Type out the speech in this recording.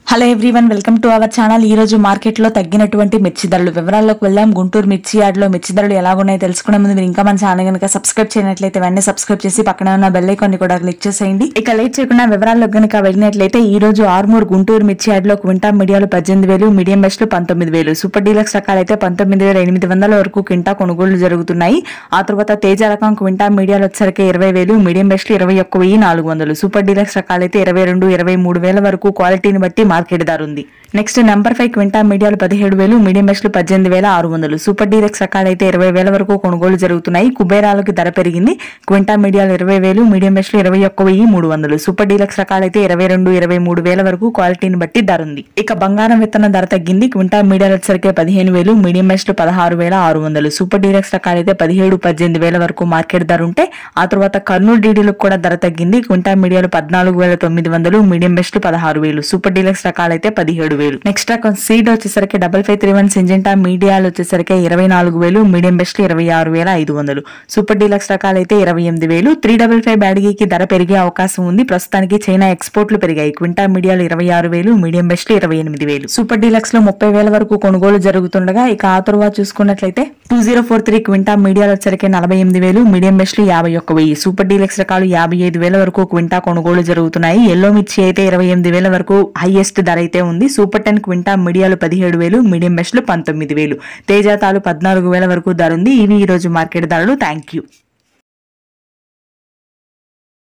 hello everyone welcome to our channel ఈ రోజు market లో తగ్గినటువంటి మిర్చి ధరలు వివరాల్లోకి వెళ్దాం గుంటూరు మిర్చి యార్డ్ లో మిర్చి ధరలు ఎలాగున్నాయో తెలుసుకునే ముందు మీరు ఇంకా మన ఛానల్ కనుక సబ్స్క్రైబ్ చేయనట్లయితే వెంటనే సబ్స్క్రైబ్ చేసి పక్కన ఉన్న బెల్ ఐకాన్ ని కూడా క్లిక్ చేసేయండి ఇక లేట్ చేయకుండా వివరాల్లోకి కనుక వెళ్ళినట్లయితే ఈ రోజు ఆర్మూర్ గుంటూరు మిర్చి యార్డ్ లో క్వింటా మీడియాలు పద్దెనిమిది వేలు మీడియం బెస్ట్ పంతొమ్మిది వేలు సూపర్ డీలక్స్ రకాలైతే పంతొమ్మిది వేల ఎనిమిది వందల వరకు క్వింటా కొనుగోళ్లు జరుగుతున్నాయి ఆ తర్వాత తేజ రకం క్వింటా మీడియాలు వచ్చరికి ఇరవై వేలు మీడియం బెస్ట్ ఇరవై ఒక్క వెయ్యి నాలుగు వందలు సూపర్ డీలక్స్ రకాలైతే ఇరవై రెండు ఇరవై మూడు వేల వరకు క్వాలిటీని బట్టి మార్కెట్ ధర ఉంది నెక్స్ట్ నెంబర్ ఫైవ్ క్వింటా మీడియాలు పదిహేడు వేలు మీడియం బెస్ట్లు పద్దెనిమిది వేల ఆరు వందలు సూపర్ డీలక్స్ రకాలైతే ఇరవై వేల వరకు కొనుగోలు జరుగుతున్నాయి కుబేరాలకు ధర పెరిగింది క్వింటా మీడియాలు ఇరవై వేలు మీడియం బెస్ట్లు ఇరవై ఒక్క వెయ్యి మూడు వందలు సూపర్ డీలక్స్ రకాలైతే ఇరవై రెండు ఇరవై మూడు వేల వరకు క్వాలిటీని బట్టి ధర ఉంది ఇక బంగారం విత్తన ధర తగ్గింది క్వింటా మీడియాలు వచ్చరికి పదిహేను వేలు మీడియం బెస్ట్లు పదహారు వేల ఆరు వందలు సూపర్ డీలక్స్ రకాలైతే పదిహేడు పద్దెనిమిది వేల వరకు మార్కెట్ ధర ఉంటే ఆ తర్వాత కర్నూలు డీడీలకు కూడా ధర తగ్గింది క్వింటా మీడియాలు పద్నాలుగు వేల తొమ్మిది వందలు మీడియం బెస్ట్లు పదహారు వేలు సూపర్ డీలక్స్ రకాలైతే పదిహేడు వేలు నెక్స్ట్ రకం సీడ్ వచ్చేసరికి double five three one Syngenta మీడియాలు వచ్చేసరికి ఇరవై నాలుగు వేలు మీడియం బెస్ట్ ఇరవై ఆరు వేల ఐదు వందలు సూపర్ డీలక్స్ రకాలైతే ఇరవై ఎనిమిది వేలు త్రీ డబల్ ఫైవ్ బ్యాడ్గీకి ధర పెరిగే అవకాశం ఉంది ప్రస్తుతానికి చైనా ఎక్స్పోర్ట్లు పెరిగాయి క్వింటా మీడియాలు ఇరవై ఆరు వేలు మీడియం బెస్ట్ ఇరవై ఎనిమిది వేలు సూపర్ డీలక్స్ లో ముప్పై వేల వరకు కొనుగోలు జరుగుతుండగా ఇక ఆ తరువాత చూసుకున్నట్లయితే టూ జీరో ఫోర్ త్రీ క్వింటా మీడియాలు వచ్చరికి నలభై ఎనిమిది వేలు మీడియం బెస్ట్లు యాభై ఒక్క వెయ్యి సూపర్ డీలక్స్ రకాలు యాభై ఐదు వేల వరకు క్వింటా కొనుగోలు జరుగుతున్నాయి ఎల్లో మిర్చి అయితే ఇరవై ఎనిమిది వేల వరకు హైయెస్ట్ ధర అయితే ఉంది సూపర్ టెన్ క్వింటా మీడియాలు పదిహేడు వేలు మీడియం బెస్ట్లు పంతొమ్మిది వేలు తేజాతాలు పద్నాలుగు వేల వరకు ధర ఉంది ఇవి ఈ రోజు మార్కెట్ ధరలు థ్యాంక్ యూ